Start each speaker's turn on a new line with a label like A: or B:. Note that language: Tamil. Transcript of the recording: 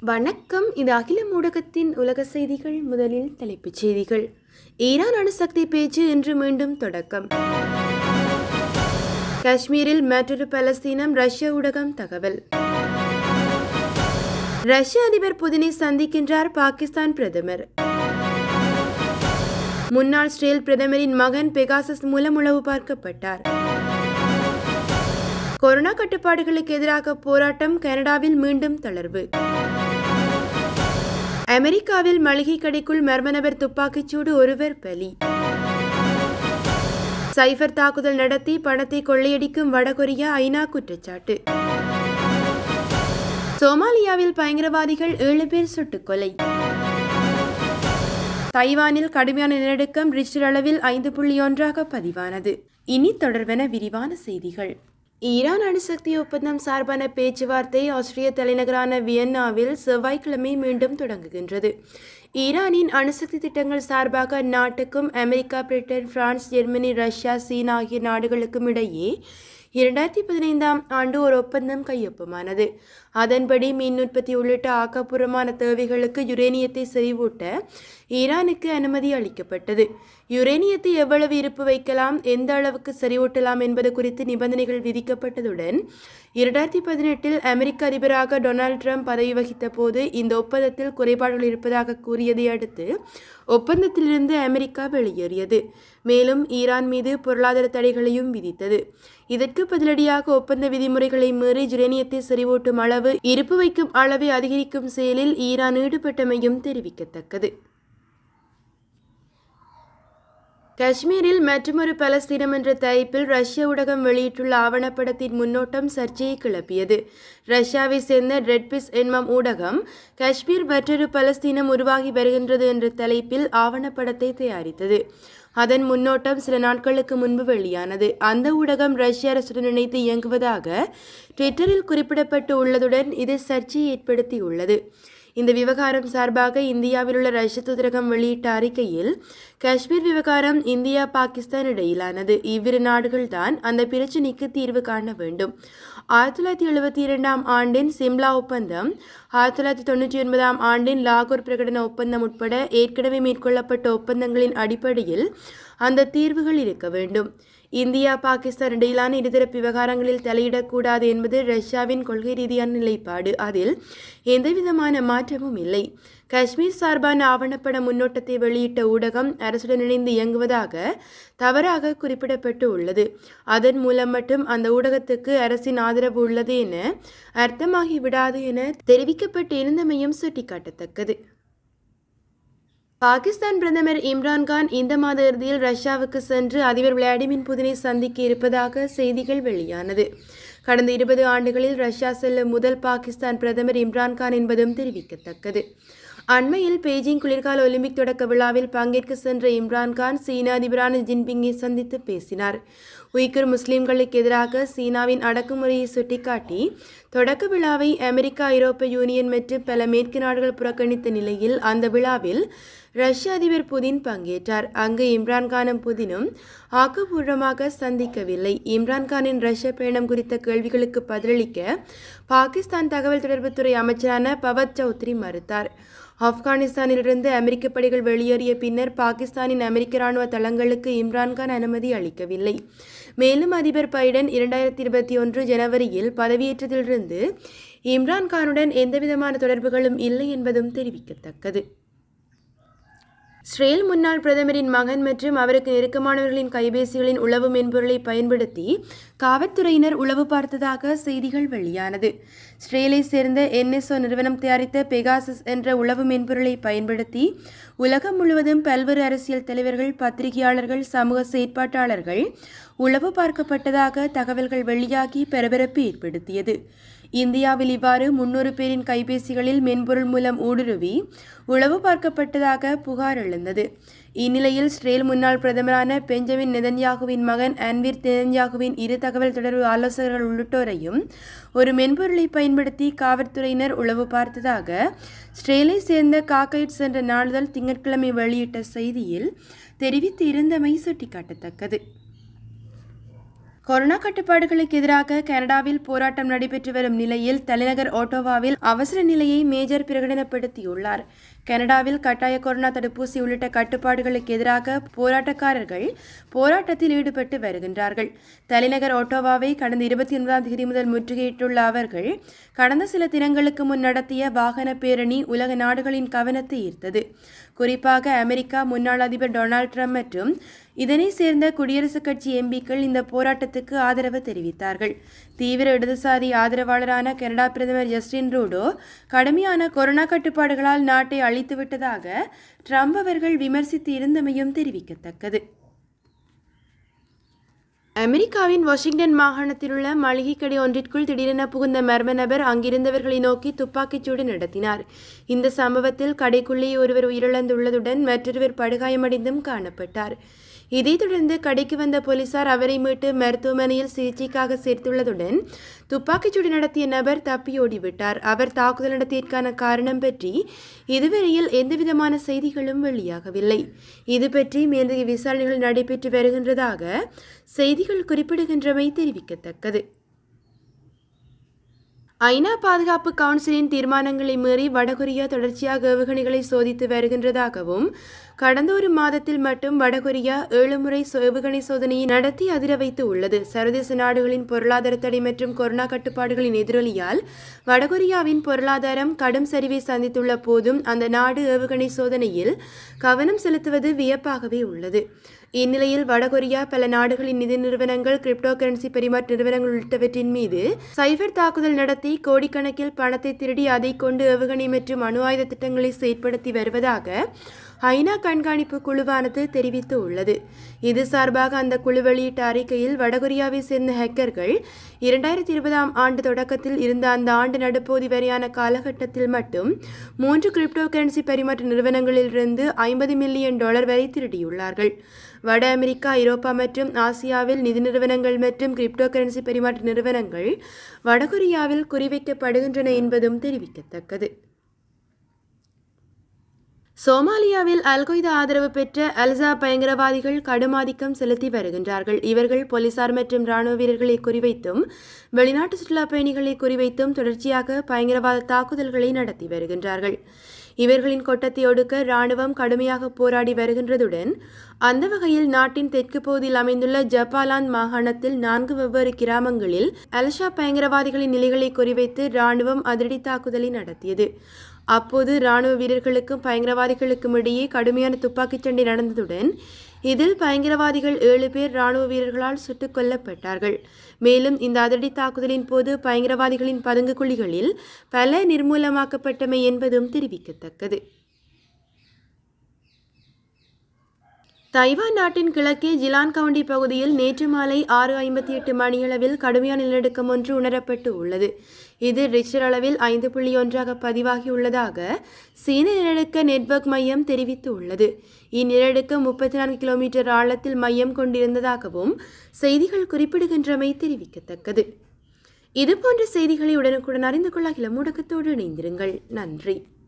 A: வணக்கம் இது அகில ஊடகத்தின் உலக செய்திகள் முதலில் தலைப்புச் செய்திகள் ஈரான் அணுசக்தி பேச்சு இன்று மீண்டும் தொடக்கம் காஷ்மீரில் மற்றொரு பலஸ்தீனம் ரஷ்ய ஊடகம் தகவல் ரஷ்ய அதிபர் புதினை சந்திக்கின்றார் பாகிஸ்தான் பிரதமர் முன்னாள் ஸ்ரேல் பிரதமரின் மகன் பெகாசஸ் மூலம் உளவு பார்க்கப்பட்டார் கொரோனா கட்டுப்பாடுகளுக்கு எதிராக போராட்டம் கனடாவில் மீண்டும் தளர்வு அமெரிக்காவில் மளிகை கடைக்குள் மர்ம நபர் துப்பாக்கிச்சூடு ஒருவர் பலி சைபர் தாக்குதல் நடத்தி பணத்தை கொள்ளையடிக்கும் வடகொரியா ஐநா குற்றச்சாட்டு சோமாலியாவில் பயங்கரவாதிகள் ஏழு பேர் சுட்டுக்கொலை தைவானில் கடுமையான நிலநடுக்கம் ரிக்டர் அளவில் ஐந்து புள்ளி ஒன்றாக பதிவானது இனி தொடர்வென விரிவான செய்திகள் ஈரான் அணுசக்தி ஒப்பந்தம் சார்பான பேச்சுவார்த்தை ஆஸ்திரிய தலைநகரான வியன்னாவில் செவ்வாய்க்கிழமை மீண்டும் தொடங்குகின்றது ஈரானின் அணுசக்தி திட்டங்கள் சார்பாக அந்நாட்டுக்கும் America Britain France Germany Russia China ஆகிய நாடுகளுக்கும் இடையே இரண்டாயிரத்தி பதினைந்தாம் ஆண்டு ஒரு ஒப்பந்தம் கையொப்பமானது அதன்படி மின் உற்பத்தி உள்ளிட்ட ஆக்கப்பூர்வமான தேவைகளுக்கு யுரேனியத்தை செறிவூட்ட ஈரானுக்கு அனுமதி அளிக்கப்பட்டது யுரேனியத்தை எவ்வளவு இருப்பு வைக்கலாம் எந்த அளவுக்கு செறிவூட்டலாம் என்பது குறித்து நிபந்தனைகள் விதிக்கப்பட்டதுடன் இரண்டாயிரத்தி பதினெட்டில் அமெரிக்க அதிபராக டொனால்ட் ட்ரம்ப் பதவி வகித்த போது இந்த ஒப்பந்தத்தில் குறைபாடுகள் இருப்பதாக கூறியதை அடுத்து ஒப்பந்தத்திலிருந்து அமெரிக்கா வெளியேறியது மேலும் ஈரான் மீது பொருளாதார தடைகளையும் விதித்தது இதற்கு பதிலடியாக ஒப்பந்த விதிமுறைகளை மீறி யுரேனியத்தை செறிவூட்டும் அளவு இருப்பு வைக்கும் அளவை அதிகரிக்கும் செயலில் ஈரான் ஈடுபட்டமையும் தெரிவிக்கத்தக்கது காஷ்மீரில் மற்றொரு பலஸ்தீனம் என்ற தலைப்பில் ரஷ்ய ஊடகம் வெளியிட்டுள்ள ஆவணப்படத்தின் முன்னோட்டம் சர்ச்சையை கிளப்பியது ரஷ்யாவை சேர்ந்த ரெட்பிஸ் என்மம் ஊடகம் காஷ்மீர் மற்றொரு பலஸ்தீனம் உருவாகி வருகின்றது என்ற தலைப்பில் ஆவணப்படத்தை தயாரித்தது அதன் முன்னோட்டம் சில நாட்களுக்கு முன்பு வெளியானது அந்த ஊடகம் ரஷ்ய அரசுடன் இணைத்து இயங்குவதாக ட்விட்டரில் குறிப்பிடப்பட்டு உள்ளதுடன் இது சர்ச்சையை ஏற்படுத்தியுள்ளது இந்த விவகாரம் சார்பாக இந்தியாவில் உள்ள ரஷ்ய தூதரகம் வெளியிட்ட அறிக்கையில் காஷ்மீர் விவகாரம் இந்தியா பாகிஸ்தான் இடையிலானது இவ்விரு நாடுகள்தான் அந்த பிரச்சினைக்கு தீர்வு காண வேண்டும் ஆயிரத்தி தொள்ளாயிரத்தி எழுபத்தி இரண்டாம் ஆண்டின் சிம்லா ஒப்பந்தம் ஆயிரத்தி தொள்ளாயிரத்தி தொண்ணூற்றி ஒன்பதாம் ஆண்டின் லாகூர் பிரகடன ஒப்பந்தம் உட்பட ஏற்கனவே மேற்கொள்ளப்பட்ட ஒப்பந்தங்களின் அடிப்படையில் அந்த தீர்வுகள் இருக்க வேண்டும் இந்தியா பாகிஸ்தான் இடையிலான இருதரப்பு விவகாரங்களில் தலையிடக்கூடாது என்பது ரஷ்யாவின் கொள்கை ரீதியான நிலைப்பாடு அதில் எந்தவிதமான மாற்றமும் இல்லை காஷ்மீர் சார்பான ஆவணப்பட முன்னோட்டத்தை வெளியிட்ட ஊடகம் அரசுடன் இணைந்து இயங்குவதாக தவறாக குறிப்பிடப்பட்டு உள்ளது அதன் மூலம் மட்டும் அந்த ஊடகத்துக்கு அரசின் ஆதரவு உள்ளது என அர்த்தமாகி விடாது என தெரிவிக்கப்பட்டு இருந்தமையும் சுட்டிக்காட்டத்தக்கது பாகிஸ்தான் பிரதமர் இம்ரான்கான் இந்த மாத இறுதியில் ரஷ்யாவுக்கு சென்று அதிபர் விளாடிமிர் புதினை சந்திக்க இருப்பதாக செய்திகள் வெளியானது கடந்த இருபது ஆண்டுகளில் ரஷ்யா செல்லும் முதல் பாகிஸ்தான் பிரதமர் இம்ரான்கான் என்பதும் தெரிவிக்கத்தக்கது அண்மையில் பெய்ஜிங் குளிர்கால ஒலிம்பிக் தொடக்க விழாவில் பங்கேற்க சென்ற இம்ரான்கான் சீன அதிபரான ஜின்பிங்கை சந்தித்து பேசினார் உய்குர் முஸ்லிம்களுக்கு எதிராக சீனாவின் அடக்குமுறையை சுட்டிக்காட்டி தொடக்க விழாவை அமெரிக்கா ஐரோப்பிய யூனியன் மற்றும் பல மேற்கு நாடுகள் புறக்கணித்த நிலையில் அந்த விழாவில் ரஷ்ய அதிபர் புதின் பங்கேற்றார் அங்கு இம்ரான்கானும் புதினும் ஆக்கப்பூர்வமாக சந்திக்கவில்லை இம்ரான்கானின் ரஷ்ய பயணம் குறித்த கேள்விகளுக்கு பதிலளிக்க பாகிஸ்தான் தகவல் தொடர்புத்துறை அமைச்சரான பவத் சௌத்ரி மறுத்தார் ஆப்கானிஸ்தானிலிருந்து அமெரிக்க படைகள் வெளியேறிய பின்னர் பாகிஸ்தானின் அமெரிக்க ராணுவ தளங்களுக்கு இம்ரான்கான் அனுமதி அளிக்கவில்லை மேலும் அதிபர் பைடன் இரண்டாயிரத்தி இருபத்தி ஒன்று ஜனவரியில் பதவியேற்றதிலிருந்து இம்ரான்கானுடன் எந்தவிதமான தொடர்புகளும் இல்லை என்பதும் தெரிவிக்கத்தக்கது ஸ்ரேல் முன்னாள் பிரதமரின் மகன் மற்றும் அவருக்கு நெருக்கமானவர்களின் கைபேசிகளின் உளவு மென்பொருளை பயன்படுத்தி காவல்துறையினர் உளவு பார்த்ததாக செய்திகள் வெளியானது ஸ்ரேலை சேர்ந்த என்எஸ்ஓ நிறுவனம் தயாரித்த பெகாசஸ் என்ற உளவு மென்பொருளை பயன்படுத்தி உலகம் முழுவதும் பல்வேறு அரசியல் தலைவர்கள் பத்திரிகையாளர்கள் சமூக செயற்பாட்டாளர்கள் உளவு பார்க்கப்பட்டதாக தகவல்கள் வெளியாகி பரபரப்பு ஏற்படுத்தியது இந்தியாவில் இவ்வாறு முன்னூறு பேரின் கைபேசிகளில் மென்பொருள் மூலம் ஊடுருவி உளவு பார்க்கப்பட்டதாக புகார் எழுந்தது இந்நிலையில் ஸ்ரேல் முன்னாள் பிரதமரான பெஞ்சமின் நெதன்யாகுவின் மகன் அன்வீர் நெதன்யாகுவின் இரு தகவல் தொடர்பு ஆலோசகர்கள் உள்ளிட்டோரையும் ஒரு மென்பொருளை பயன்படுத்தி காவல்துறையினர் உளவு பார்த்ததாக ஸ்ரேலை சேர்ந்த காக்கைட்ஸ் என்ற நாளிதழ் திங்கட்கிழமை வெளியிட்ட செய்தியில் தெரிவித்து இருந்தமை சுட்டிக்காட்டத்தக்கது கொரோனா கட்டுப்பாடுகளுக்கு எதிராக கனடாவில் போராட்டம் நடைபெற்று வரும் நிலையில் தலைநகர் ஓட்டோவாவில் அவசர நிலையை மேஜர் பிரகடனப்படுத்தியுள்ளார் கனடாவில் கட்டாய கொரோனா தடுப்பூசி உள்ளிட்ட கட்டுப்பாடுகளுக்கு எதிராக போராட்டக்காரர்கள் போராட்டத்தில் ஈடுபட்டு வருகின்றார்கள் தலைநகர் ஓட்டோவாவை கடந்த இருபத்தி ஒன்பதாம் தேதி முதல் முற்றுகையிட்டுள்ள அவர்கள் கடந்த சில தினங்களுக்கு முன் நடத்திய வாகன பேரணி உலக நாடுகளின் கவனத்தை ஈர்த்தது குறிப்பாக அமெரிக்கா முன்னாள் அதிபர் டொனால்ட் ட்ரம்ப் மற்றும் இதனை சேர்ந்த குடியரசுக் கட்சி எம்பிக்கள் இந்த போராட்டத்துக்கு ஆதரவு தெரிவித்தார்கள் தீவிர இடதுசாரி ஆதரவாளரான கனடா பிரதமர் ஜஸ்டின் ரூடோ கடுமையான கொரோனா கட்டுப்பாடுகளால் நாட்டை அழித்துவிட்டதாக ட்ரம்ப் அவர்கள் விமர்சித்து இருந்தமையும் தெரிவிக்கத்தக்கது அமெரிக்காவின் வாஷிங்டன் மாகாணத்தில் உள்ள மளிகை கடை ஒன்றிற்குள் திடீரென புகுந்த மர்ம நபர் அங்கிருந்தவர்களை நோக்கி துப்பாக்கிச்சூடு நடத்தினார் இந்த சம்பவத்தில் கடைக்குள்ளே ஒருவர் உயிரிழந்துள்ளதுடன் மற்றொருவர் படுகாயமடைந்தும் காணப்பட்டார் இதைத் தொடர்ந்து கடைக்கு வந்த போலீசார் அவரை மீட்டு மருத்துவமனையில் சிகிச்சைக்காக சேர்த்துள்ளதுடன் துப்பாக்கிச்சூடு நடத்திய நபர் தப்பியோடிவிட்டார் அவர் தாக்குதல் நடத்தியதற்கான காரணம் பற்றி இதுவரையில் எந்தவிதமான செய்திகளும் வெளியாகவில்லை இது பற்றி மேலதிக விசாரணைகள் நடைபெற்று வருகின்றதாக செய்திகள் குறிப்பிடுகின்றமை தெரிவிக்கத்தக்கது ஐநா பாதுகாப்பு கவுன்சிலின் தீர்மானங்களை மீறி வடகொரியா தொடர்ச்சியாக ஏவுகணைகளை சோதித்து வருகின்றதாகவும் கடந்த ஒரு மாதத்தில் மட்டும் வடகொரியா ஏழு முறை ஏவுகணை சோதனையை நடத்தி அதிர வைத்து உள்ளது சர்வதேச நாடுகளின் பொருளாதார தடை மற்றும் கொரோனா கட்டுப்பாடுகளின் எதிரொலியால் வடகொரியாவின் பொருளாதாரம் கடும் சரிவை சந்தித்துள்ள போதும் அந்த நாடு ஏவுகணை சோதனையில் கவனம் செலுத்துவது வியப்பாகவே உள்ளது இந்நிலையில் வடகொரியா பல நாடுகளின் நிதி நிறுவனங்கள் கிரிப்டோ கரன்சி பரிமாற்ற நிறுவனங்கள் உள்ளிட்டவற்றின் மீது சைபர் தாக்குதல் நடத்தி கோடிக்கணக்கில் பணத்தை திருடி அதை கொண்டு ஏவுகணை மற்றும் அணு ஆயுத திட்டங்களை செயற்படுத்தி வருவதாக ஐநா கண்காணிப்பு குழுவானது தெரிவித்து உள்ளது இது சார்பாக அந்த குழு வெளியிட்ட அறிக்கையில் வடகொரியாவை சேர்ந்த ஹேக்கர்கள் இரண்டாயிரத்தி இருபதாம் ஆண்டு தொடக்கத்தில் இருந்த அந்த ஆண்டு நடுப்போதி வரையான காலகட்டத்தில் மட்டும் மூன்று கிரிப்டோ கரன்சி பரிமாற்ற நிறுவனங்களிலிருந்து ஐம்பது மில்லியன் டாலர் வரை திருடியுள்ளார்கள் வட அமெரிக்கா ஐரோப்பா மற்றும் ஆசியாவில் நிதி நிறுவனங்கள் மற்றும் கிரிப்டோ கரன்சி பரிமாற்ற நிறுவனங்கள் வடகொரியாவில் குறிவைக்கப்படுகின்றன என்பதும் தெரிவிக்கத்தக்கது சோமாலியாவில் அல்கொய்தா ஆதரவு பெற்ற அல்சா பயங்கரவாதிகள் கடுமாதிக்கம் செலுத்தி வருகின்றார்கள் இவர்கள் போலீசார் மற்றும் ராணுவ வீரர்களை குறிவைத்தும் வெளிநாட்டு சுற்றுலா பயணிகளை குறிவைத்தும் தொடர்ச்சியாக பயங்கரவாத தாக்குதல்களை நடத்தி வருகின்றார்கள் இவர்களின் கொட்டத்தை ஒடுக்க ராணுவம் கடுமையாக போராடி வருகின்றதுடன் அந்த வகையில் நாட்டின் தெற்கு பகுதியில் அமைந்துள்ள ஜப்பாலாந்து மாகாணத்தில் நான்கு வெவ்வேறு கிராமங்களில் அல்ஷா பயங்கரவாதிகளின் நிலைகளை குறிவைத்து ராணுவம் அதிரடி தாக்குதலை நடத்தியது அப்போது ராணுவ வீரர்களுக்கும் பயங்கரவாதிகளுக்கும் இடையே கடுமையான துப்பாக்கிச் சண்டை நடந்ததுடன் இதில் பயங்கரவாதிகள் ஏழு பேர் ராணுவ வீரர்களால் சுட்டுக் கொல்லப்பட்டார்கள் மேலும் இந்த அதிரடி தாக்குதலின் போது பயங்கரவாதிகளின் பதுங்கு குழிகளில் பல நிர்மூலமாக்கப்பட்டமை என்பதும் தெரிவிக்கத்தக்கது தைவான் நாட்டின் கிழக்கே ஜிலான் கவுண்டி பகுதியில் நேற்று மாலை ஆறு ஐம்பத்தி எட்டு மணியளவில் கடுமையான நிலநடுக்கம் ஒன்று உணரப்பட்டு உள்ளது இது ரிச்சர் அளவில் ஐந்து புள்ளி ஒன்றாக பதிவாகியுள்ளதாக சீன நிலநடுக்க நெட்வொர்க் மையம் தெரிவித்து உள்ளது இந்நிலநடுக்கம் முப்பத்தி நான்கு கிலோமீட்டர் ஆழத்தில் மையம் கொண்டிருந்ததாகவும் செய்திகள் குறிப்பிடுகின்றமை தெரிவிக்கத்தக்கது இதுபோன்ற செய்திகளை உடனுக்குடன் அறிந்து கொள்ள இளமூடகத்தோடு இணைந்திருங்கள் நன்றி